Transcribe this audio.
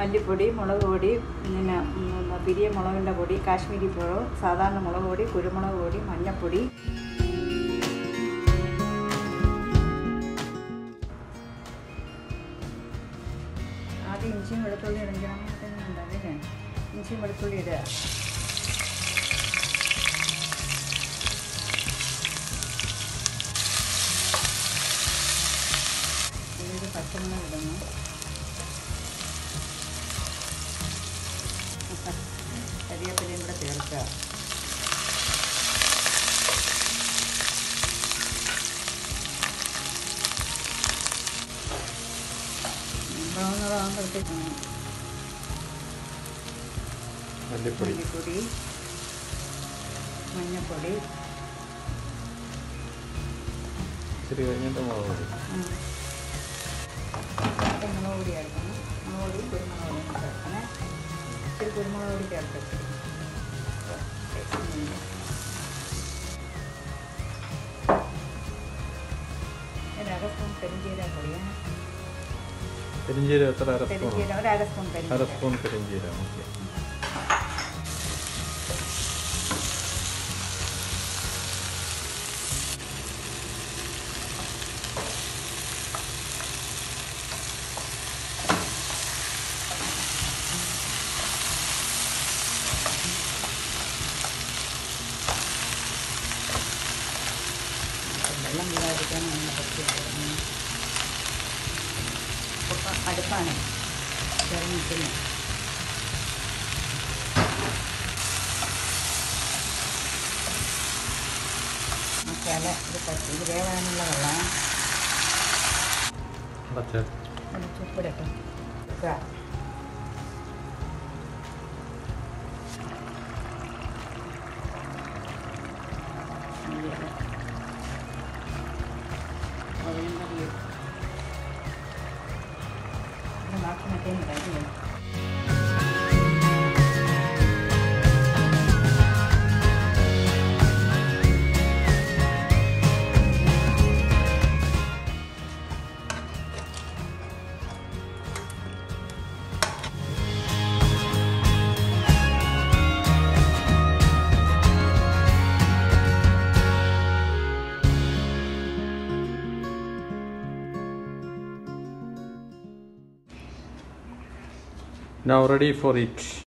മല്ലിപ്പൊടി മുളക് പൊടി പിന്നെ ഉം, പിരിയ മുളകിൻ്റെ പൊടി കാശ്മീരി മുളക് സാധാരണ മുളക് പൊടി കുരുമുളക് പൊടി മഞ്ഞൾപ്പൊടി ആദ്യം ഇഞ്ചിയും വെളുത്തുള്ളി ഇടണം ഉണ്ടല്ലേ ഇഞ്ചിയും വെളുത്തുള്ളി ഇടുക ഇതിൽ പച്ചമുളക് ഇടുന്നു കരിവേപ്പിലയും കൂടെ ചേർക്കുക ബ്രൗൺ കളറാകുമ്പോഴത്തേക്കാണ് മല്ലിപ്പൊടി മല്ലിപ്പൊടി മഞ്ഞൾപ്പൊടി ഇച്ചിരി കഴിഞ്ഞിട്ട് മുളക് പൊടി ഉം. ഇപ്പം മുളക് പൊടി ചേർക്കണം മുളക് പൊടി കുരുമുളക് പൊടി ചേർക്കണേ ഇച്ചിരി കുരുമുളക് പൊടി ചേർക്കട്ടെ ഒരു അര സ്പൂൺ പെരിഞ്ചീരക പൊടിയാണ് പെരിഞ്ചീരം എത്ര അര സ്പൂൺ പെരിഞ്ചീരകം ഒരു അര സ്പൂൺ അര പെരിഞ്ചീരകം സ്പൂൺ പെരിഞ്ചീരം ഓക്കെ വെള്ളം വീഴാതിരിക്കാൻ നമ്മൾ കുറച്ച് അടുപ്പാണ് ചെറു നിൽക്കുന്നത് മസാല ഇത് പറ്റി ഇത് വേവാനുള്ള വെള്ളം അടച്ച് ഒന്ന് ചുപ്പിടട്ടെ ഇതാ. മല്ലിയില. മുളകിൻ്റെ പൊടി. ഇത് ബാക്കി മറ്റേ ഇടാം Now ready for it.